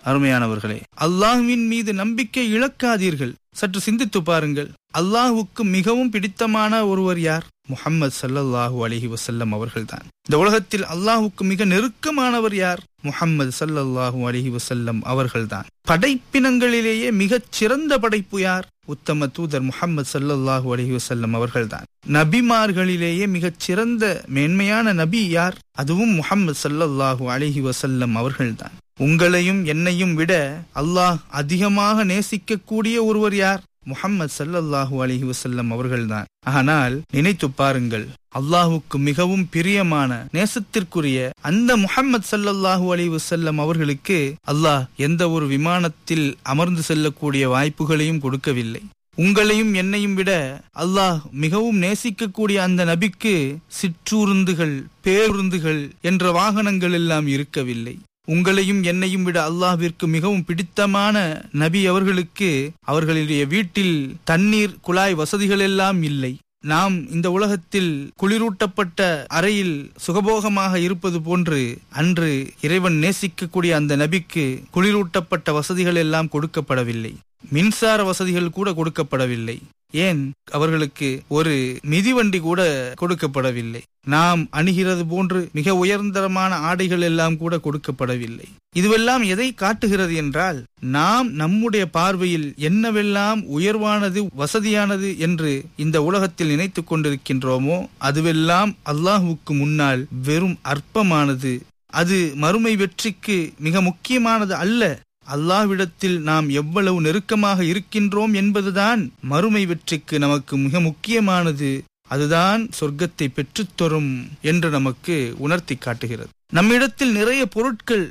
அருமையானவர்களே அல்லாஹ்வின் மீது நம்பிக்கை இழக்காதீர்கள் சற்று சிந்தித்து பாருங்கள் அல்லாஹுக்கு மிகவும் பிடித்தமான ஒருவர் யார் முஹம்மது சல்லல்லாஹு அலிஹி வசல்லம் அவர்கள்தான் இந்த உலகத்தில் அல்லாஹுக்கு மிக நெருக்கமானவர் யார் முஹம்மது சல்லல்லாஹு அலிஹி வசல்லம் அவர்கள்தான் படைப்பினங்களிலேயே மிகச் சிறந்த படைப்பு யார் உத்தம தூதர் முஹம்மது சல்லல்லாஹு அலிஹி வசல்லம் அவர்கள்தான் நபிமார்களிலேயே மிகச் சிறந்த மேன்மையான நபி யார் அதுவும் முஹம்மது சல்லல்லாஹு அலிஹி வசல்லம் அவர்கள்தான் உங்களையும் என்னையும் விட அல்லாஹ் அதிகமாக நேசிக்கக்கூடிய ஒருவர் யார் முஹம்மது சல்லல்லாஹு அலிஹி வசல்லம் அவர்கள்தான் ஆனால் நினைத்து பாருங்கள் அல்லாஹுக்கு மிகவும் பிரியமான நேசத்திற்குரிய அந்த முஹம்மது சல்லல்லாஹு அலி வசல்லம் அவர்களுக்கு அல்லாஹ் எந்த ஒரு விமானத்தில் அமர்ந்து செல்லக்கூடிய வாய்ப்புகளையும் கொடுக்கவில்லை உங்களையும் என்னையும் விட அல்லாஹ் மிகவும் நேசிக்கக்கூடிய அந்த நபிக்கு சிற்றூருந்துகள் பேருந்துகள் என்ற வாகனங்கள் எல்லாம் இருக்கவில்லை உங்களையும் என்னையும் விட அல்லாஹ்விற்கு மிகவும் பிடித்தமான நபி அவர்களுக்கு அவர்களுடைய வீட்டில் தண்ணீர் குழாய் வசதிகள் எல்லாம் இல்லை நாம் இந்த உலகத்தில் குளிரூட்டப்பட்ட அறையில் சுகபோகமாக இருப்பது போன்று அன்று இறைவன் நேசிக்கக்கூடிய அந்த நபிக்கு குளிரூட்டப்பட்ட வசதிகள் எல்லாம் கொடுக்கப்படவில்லை மின்சார வசதிகள் கூட கொடுக்கப்படவில்லை ஏன் அவர்களுக்கு ஒரு மிதிவண்டி கூட கொடுக்கப்படவில்லை நாம் அணுகிறது போன்று மிக உயர்ந்தரமான ஆடைகள் எல்லாம் கூட கொடுக்கப்படவில்லை இதுவெல்லாம் எதை காட்டுகிறது என்றால் நாம் நம்முடைய பார்வையில் என்னவெல்லாம் உயர்வானது வசதியானது என்று இந்த உலகத்தில் நினைத்துக் கொண்டிருக்கின்றோமோ அதுவெல்லாம் அல்லாஹுக்கு முன்னால் வெறும் அற்பமானது அது மறுமை வெற்றிக்கு மிக முக்கியமானது அல்ல அல்லாவிடத்தில் நாம் எவ்வளவு நெருக்கமாக இருக்கின்றோம் என்பதுதான் மறுமை வெற்றிக்கு நமக்கு மிக முக்கியமானது அதுதான் சொர்க்கத்தை பெற்றுத்தரும் என்று நமக்கு உணர்த்தி காட்டுகிறது நம்மிடத்தில் நிறைய பொருட்கள்